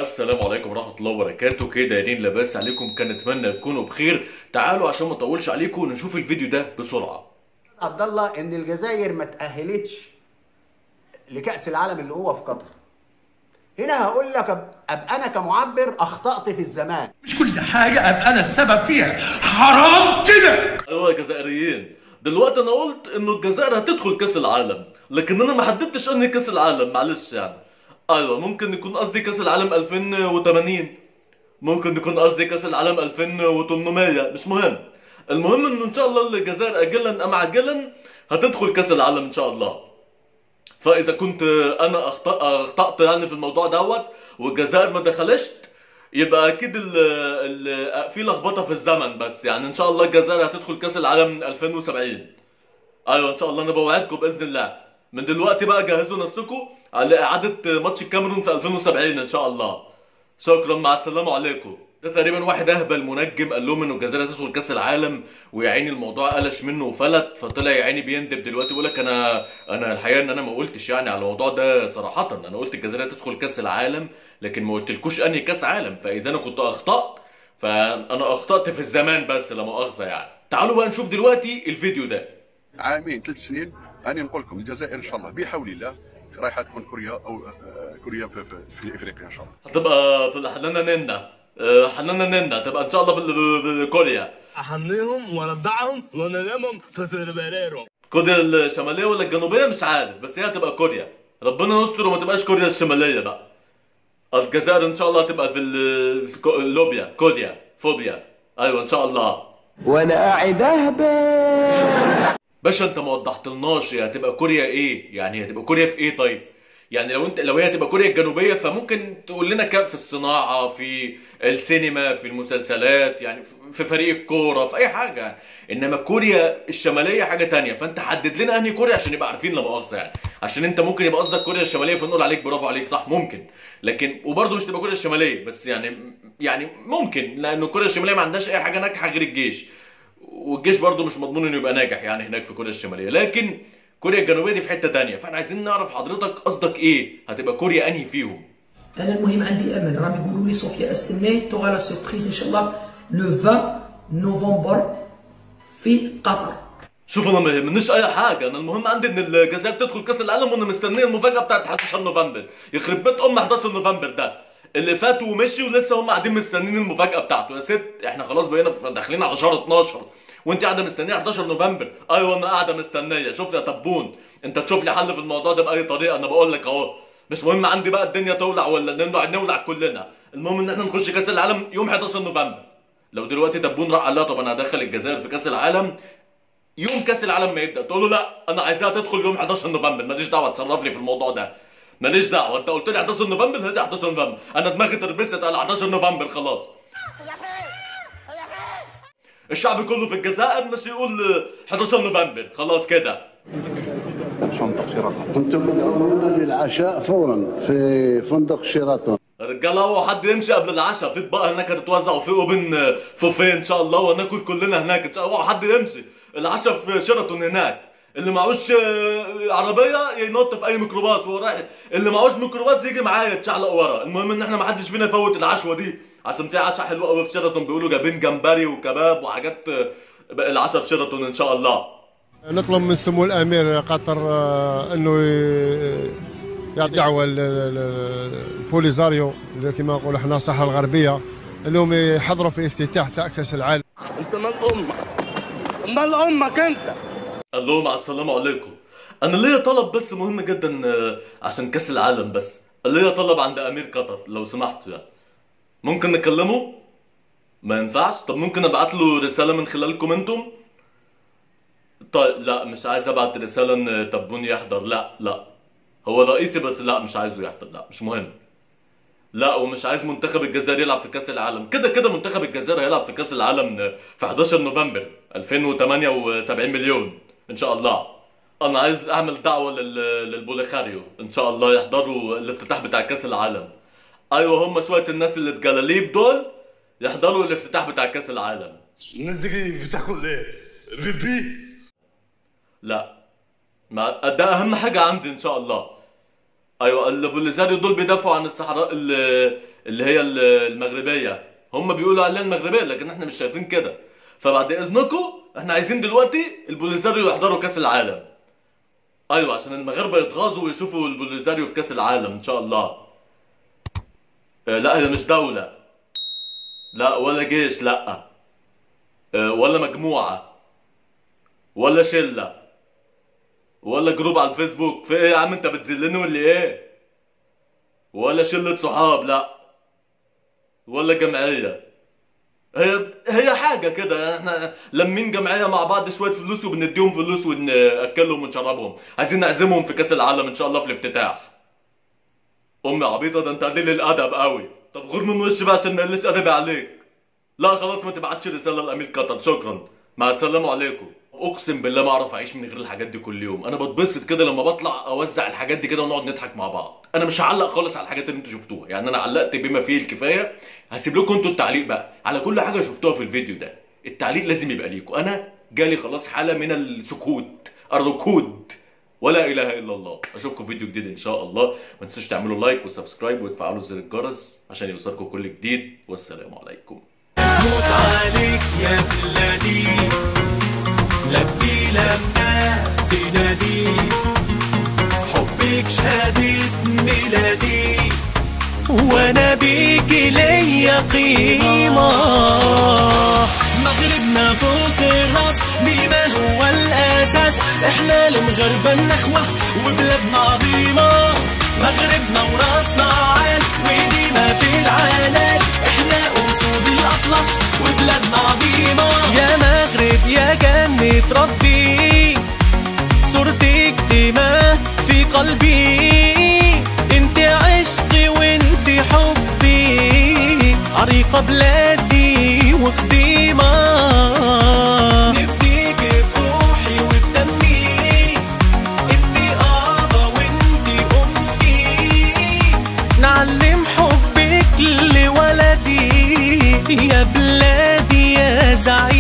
السلام عليكم ورحمة الله وبركاته كده يا لاباس عليكم كان اتمنى تكونوا بخير تعالوا عشان ما اطولش عليكم نشوف الفيديو ده بسرعة عبد الله ان الجزائر ما تاهلتش لكاس العالم اللي هو في قطر هنا هقول لك أب- ابقى انا كمعبر اخطات في الزمان مش كل حاجة أبقى أنا السبب فيها حرام كده ايوه يا جزائريين دلوقتي انا قلت انه الجزائر هتدخل كاس العالم لكن انا ما حددتش انهي كاس العالم معلش يعني ايوه ممكن يكون قصدي كاس العالم 2080 ممكن يكون قصدي كاس العالم 2800 مش مهم المهم انه ان شاء الله الجزائر اجلا ام عاجلا هتدخل كاس العالم ان شاء الله فاذا كنت انا اخطأ اخطأت يعني في الموضوع دوت والجزائر ما دخلشت يبقى اكيد ال ال في لخبطه في الزمن بس يعني ان شاء الله الجزائر هتدخل كاس العالم من 2070 ايوه ان شاء الله انا بوعدكم باذن الله من دلوقتي بقى جهزوا نفسكم على اعاده ماتش الكاميرون في 2070 ان شاء الله شكرا مع السلامه عليكم ده تقريبا واحد اهبل منجم قال لهم انه الجزائر هتدخل كاس العالم ويا عيني الموضوع قلش منه وفلت فطلع يا عيني بيندب دلوقتي يقول لك انا انا الحقيقه ان انا ما قلتش يعني على الموضوع ده صراحه انا قلت الجزائر هتدخل كاس العالم لكن ما قلتلكوش انهي كاس عالم فاذا انا كنت اخطات فانا اخطات في الزمان بس لا مؤاخذه يعني تعالوا بقى نشوف دلوقتي الفيديو ده عامين ثلاث سنين اني نقول لكم الجزائر ان شاء الله بحول الله رايحه تكون كوريا او آه، كوريا في, في, في افريقيا ان شاء الله هتبقى في حنانا ننا آه، حنانا ننا تبقى ان شاء الله في في كوريا احميهم وارضعهم وانامهم في سيربريرو كوريا الشماليه ولا الجنوبيه مش عارف بس هي هتبقى كوريا ربنا يستر وما تبقاش كوريا الشماليه بقى الجزائر ان شاء الله هتبقى في ال- في كو- لوبيا كوريا فوبيا ايوه ان شاء الله وانا قاعد اهبل باشا انت ما وضحتلناش هي هتبقى كوريا ايه يعني هتبقى كوريا في ايه طيب يعني لو انت لو هي هتبقى كوريا الجنوبيه فممكن تقول لنا كام في الصناعه في السينما في المسلسلات يعني في فريق الكوره في اي حاجه انما كوريا الشماليه حاجه تانية فانت حدد لنا انهي كوريا عشان نبقى عارفين لا مؤاخذه يعني عشان انت ممكن يبقى قصدك كوريا الشماليه فنقول عليك برافو عليك صح ممكن لكن وبرضه مش تبقى كوريا الشماليه بس يعني يعني ممكن لانه كوريا الشماليه ما عندهاش اي حاجه ناجحه غير الجيش والجيش برضه مش مضمون انه يبقى ناجح يعني هناك في كوريا الشماليه لكن كوريا الجنوبيه دي في حته تانية فاحنا عايزين نعرف حضرتك قصدك ايه هتبقى كوريا انهي فيهم انا المهم عندي امل راهم يقولوا لي صوفيا استني تغى لا سوربريز ان شاء الله لو 20 نوفمبر في قطر شوف انا ما يهمنيش اي حاجه انا المهم عندي ان الجزائر تدخل كاس العالم وانا مستنيه المفاجاه بتاعت 11 نوفمبر يخرب بيت ام 11 نوفمبر ده اللي فاتوا ومشي ولسه هم قاعدين مستنيين المفاجاه بتاعته يا ست احنا خلاص بقينا في- داخلين على شهر 12 وانت قاعده مستنيه 11 نوفمبر ايوه انا قاعده مستنيه شوف يا تبون انت تشوف لي حل في الموضوع ده باي طريقه انا بقول لك اهو مش مهم عندي بقى الدنيا تولع ولا نولع نولع كلنا المهم ان احنا نخش كاس العالم يوم 11 نوفمبر لو دلوقتي تبون راح قال لها طب انا هدخل الجزائر في كاس العالم يوم كاس العالم ما يبدا تقول له لا انا عايزاها تدخل يوم 11 نوفمبر ماليش دعوه تصرف لي في الموضوع ده ماليش دعوه انت قلت لي 11 نوفمبر هدي 11 نوفمبر انا دماغي تربست على 11 نوفمبر خلاص الشعب كله في الجزائر مش يقول 11 نوفمبر خلاص كده كنتم مدعوون للعشاء فورا في فندق شيراتون رجاله هو حد يمشي قبل العشاء في اطباق هناك هتتوزع وفي اوبن فوفيه ان شاء الله وناكل كلنا هناك ان شاء الله هو حد يمشي العشاء في شيراتون هناك اللي معهوش آه، عربيه ينط في اي ميكروباص وهو رايح اللي معهوش ميكروباص يجي معايا يتشعلق ورا المهم ان احنا ما حدش فينا يفوت العشوه دي عشان في عشاء حلو قوي في شيراتون بيقولوا جايبين جمبري وكباب وحاجات آه، العشاء في شيراتون ان شاء الله نطلب من سمو الامير قطر آه، انه ي- يعطي دعوه البوليزاريو كما نقولوا احنا الصحراء الغربيه انهم يحضروا في افتتاح تاع كاس العالم انت مال امك مال امك انت قال لهم مع السلامة عليكم أنا ليا طلب بس مهم جدا آه، عشان كأس العالم بس ليا طلب عند أمير قطر لو سمحتوا يعني ممكن نكلمه؟ ما ينفعش؟ طب ممكن أبعت له رسالة من خلالكم أنتم؟ طيب لا مش عايز أبعت رسالة إن تبوني يحضر لا لا هو رئيسي بس لا مش عايزه يحضر لا مش مهم لا ومش عايز منتخب الجزائر يلعب في كاس العالم كده كده منتخب الجزائر هيلعب في كاس العالم في 11 نوفمبر 2078 مليون ان شاء الله انا عايز اعمل دعوه لل... للبوليخاريو ان شاء الله يحضروا الافتتاح بتاع كاس العالم ايوه هم شويه الناس اللي بجلاليب دول يحضروا الافتتاح بتاع كاس العالم الناس دي بتاكل ايه؟ ريبي لا ما ده اهم حاجه عندي ان شاء الله ايوه البوليزاريو دول بيدافعوا عن الصحراء ال- اللي هي ال- المغربيه هم بيقولوا عليها المغربيه لكن احنا مش شايفين كده فبعد اذنكم احنا عايزين دلوقتي البوليزاريو يحضروا كاس العالم ايوه عشان المغاربه يتغاظوا ويشوفوا البوليزاريو في كاس العالم ان شاء الله آه، لا هي مش دوله لا ولا جيش لا آه، ولا مجموعه ولا شله ولا جروب على الفيسبوك في ايه يا عم انت بتذلني ولا ايه ولا شله صحاب لا ولا جمعيه هي هي حاجه كده احنا لمين جمعيه مع بعض شويه فلوس وبنديهم فلوس وناكلهم ونشربهم عايزين نعزمهم في كاس العالم ان شاء الله في الافتتاح امي عبيطه ده انت قليل الادب قوي طب غور من وشي بقى عشان ما يقلش ادبي عليك لا خلاص ما تبعتش رساله لامير قطر شكرا مع السلامه عليكم اقسم بالله ما اعرف اعيش من غير الحاجات دي كل يوم انا بتبسط كده لما بطلع اوزع الحاجات دي كده ونقعد نضحك مع بعض انا مش هعلق خالص على الحاجات اللي انتوا شفتوها يعني انا علقت بما فيه الكفايه هسيب لكم انتوا التعليق بقى على كل حاجه شفتوها في الفيديو ده التعليق لازم يبقى ليكم انا جالي خلاص حاله من السكوت الركود ولا اله الا الله اشوفكم في فيديو جديد ان شاء الله ما تنسوش تعملوا لايك وسبسكرايب وتفعلوا زر الجرس عشان يوصلكم كل جديد والسلام عليكم موت عليك يا بلادي لبي لما تنادي حبك شهادة ميلادي وانا بيك ليا قيمة مغربنا فوق الراس بما هو الاساس احنا المغربة النخوة وبلادنا عظيمة مغربنا وراسنا عال وديما في العالم احنا اسود الاطلس وبلادنا عظيمة يا مغرب يا جنة ربي صورتك ديما في قلبي انت عشقي وانت حبي عريقة بلادي وقديمة نفديك بروحي وبدمي انت ابا وانت امي نعلم حبك لولدي يا بلادي يا زعيم